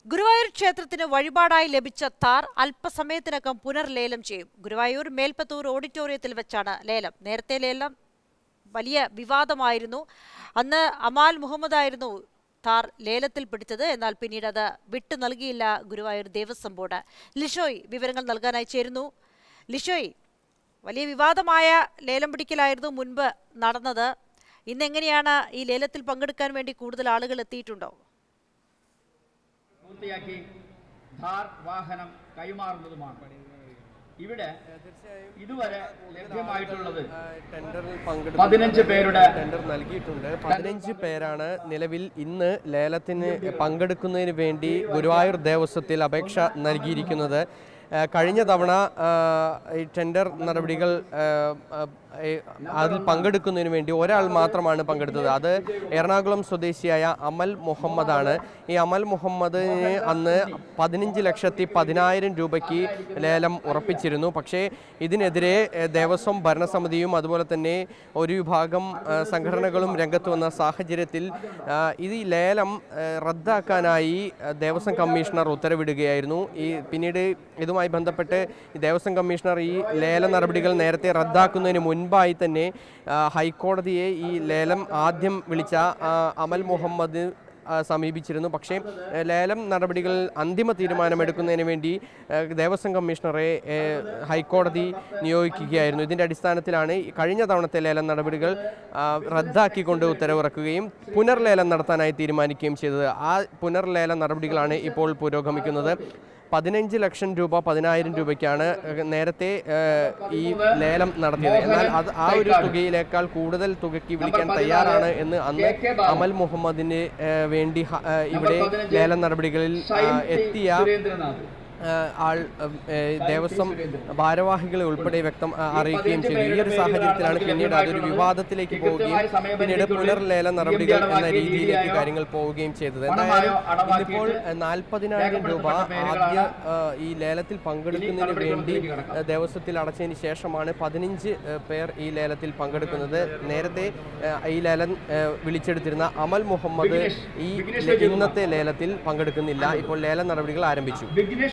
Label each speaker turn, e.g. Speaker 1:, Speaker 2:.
Speaker 1: ഗുരുവായൂർ ക്ഷേത്രത്തിന് വഴിപാടായി ലഭിച്ച താർ അല്പസമയത്തിനകം പുനർലേലം ചെയ്യും ഗുരുവായൂർ മേൽപ്പത്തൂർ ഓഡിറ്റോറിയത്തിൽ വെച്ചാണ് ലേലം നേരത്തെ ലേലം വലിയ വിവാദമായിരുന്നു അന്ന് അമാൽ മുഹമ്മദ് ആയിരുന്നു താർ ലേലത്തിൽ പിടിച്ചത് എന്നാൽ പിന്നീട് അത് വിട്ടു നൽകിയില്ല ഗുരുവായൂർ ദേവസ്വം ബോർഡ് ലിഷോയ് വിവരങ്ങൾ നൽകാനായി ചേരുന്നു ലിഷോയ് വലിയ വിവാദമായ ലേലം പിടിക്കലായിരുന്നു മുൻപ് നടന്നത് ഇന്നെങ്ങനെയാണ് ഈ ലേലത്തിൽ പങ്കെടുക്കാൻ വേണ്ടി കൂടുതൽ ആളുകൾ എത്തിയിട്ടുണ്ടോ
Speaker 2: പൂർത്തിയാക്കി ധാർ വാഹനം കൈമാറുന്നതുമാണ് ഇവിടെ ഇതുവരെ ലഭ്യമായിട്ടുള്ളത്
Speaker 3: ടെൻഡറിൽ പങ്കെടുക്കുന്ന
Speaker 2: പതിനഞ്ച് പേരുടെ
Speaker 3: ടെൻഡർ നൽകിയിട്ടുണ്ട് പതിനഞ്ച് പേരാണ് നിലവിൽ ഇന്ന് ലേലത്തിന് പങ്കെടുക്കുന്നതിന് വേണ്ടി ഗുരുവായൂർ ദേവസ്വത്തിൽ അപേക്ഷ നൽകിയിരിക്കുന്നത് ആ, കഴിഞ്ഞ തവണ ആ, ഈ ടെൻഡർ നടപടികൾ ആ, ആ, ഈ അതിൽ പങ്കെടുക്കുന്നതിന് വേണ്ടി ഒരാൾ മാത്രമാണ് പങ്കെടുത്തത് അത് എറണാകുളം സ്വദേശിയായ അമൽ മുഹമ്മദാണ് ഈ അമൽ മുഹമ്മദിന് അന്ന് പതിനഞ്ച് ലക്ഷത്തി പതിനായിരം രൂപയ്ക്ക് ലേലം ഉറപ്പിച്ചിരുന്നു പക്ഷേ ഇതിനെതിരെ ഏഹ്, ദേവസ്വം ഭരണസമിതിയും അതുപോലെ തന്നെ ഒരു വിഭാഗം ഏഹ്, സംഘടനകളും രംഗത്ത് വന്ന സാഹചര്യത്തിൽ ആഹ്, ഇത് ഈ ലേലം ഏഹ്, റദ്ദാക്കാനായി ഏഹ്, ദേവസ്വം കമ്മീഷണർ ഉത്തരവിടുകയായിരുന്നു ഈ പിന്നീട് ഇതുമായി ബന്ധപ്പെട്ട് ഈ ദേവസ്വം കമ്മീഷണർ ഈ ലേല നടപടികൾ നേരത്തെ റദ്ദാക്കുന്നതിന് മുൻപായി തന്നെ ആഹ്, ഹൈക്കോടതിയെ ഈ ലേലം ആദ്യം വിളിച്ച ആഹ്, അമൽ മുഹമ്മദ് ആ, സമീപിച്ചിരുന്നു പക്ഷേ ഏ, ലേലം നടപടികൾ അന്തിമ തീരുമാനമെടുക്കുന്നതിന് വേണ്ടി ഏ, ദേവസ്വം കമ്മീഷണറെ ഏ, ഹൈക്കോടതി നിയോഗിക്കുകയായിരുന്നു ഇതിൻ്റെ അടിസ്ഥാനത്തിലാണ് ഈ കഴിഞ്ഞ തവണത്തെ ലേലം നടപടികൾ ആ, റദ്ദാക്കിക്കൊണ്ട് ഉത്തരവിറക്കുകയും പുനർലേലം നടത്താനായി തീരുമാനിക്കുകയും ചെയ്തത് ആ പുനർലേല നടപടികളാണ് ഇപ്പോൾ പുരോഗമിക്കുന്നത് പതിനഞ്ച് ലക്ഷം രൂപ പതിനായിരം രൂപയ്ക്കാണ് ഏഹ്, നേരത്തെ ഏഹ്, ഈ ലേലം നടത്തിയത് എന്നാൽ അത് ആ ഒരു തുകയിലേക്കാൾ കൂടുതൽ തുകയ്ക്ക് വിളിക്കാൻ തയ്യാറാണ് എന്ന് അന്ന് അമൽ മുഹമ്മദിന് ഏഹ്, വേണ്ടി ഹ- ഏഹ്, ഇവിടെ ലേലം നടപടികളിൽ ആ, എത്തിയ
Speaker 2: സുരേന്ദ്രനാഥ്
Speaker 3: ആ, ആൾ ഉം, ഏ, ദേവസ്വം ഭാരവാഹികളെ ഉൾപ്പെടെ വ്യക്തം ആ, അറിയിക്കുകയും ചെയ്തു ഈ ഒരു സാഹചര്യത്തിലാണ് പിന്നീട് അതൊരു വിവാദത്തിലേക്ക് പോവുകയും പിന്നീട് പുനർലേല നടപടികൾ എന്ന രീതിയിലേക്ക് കാര്യങ്ങൾ പോവുകയും ചെയ്തത് എന്തായാലും ഇന്നിപ്പോൾ നാൽപ്പതിനായിരം രൂപ ആദ്യ ആ, ഈ ലേലത്തിൽ പങ്കെടുക്കുന്നതിന് വേണ്ടി ആ, ദേവസ്വത്തിൽ അടച്ചതിന് ശേഷമാണ് പതിനഞ്ച് പേർ ഈ ലേലത്തിൽ പങ്കെടുക്കുന്നത് നേരത്തെ ആ, ഈ ലേലം ആ, വിളിച്ചെടുത്തിരുന്ന അമൽ മുഹമ്മദ് ഈ ഇന്നത്തെ ലേലത്തിൽ പങ്കെടുക്കുന്നില്ല ഇപ്പോൾ ലേല നടപടികൾ ആരംഭിച്ചു
Speaker 2: വിഘ്നേഷ്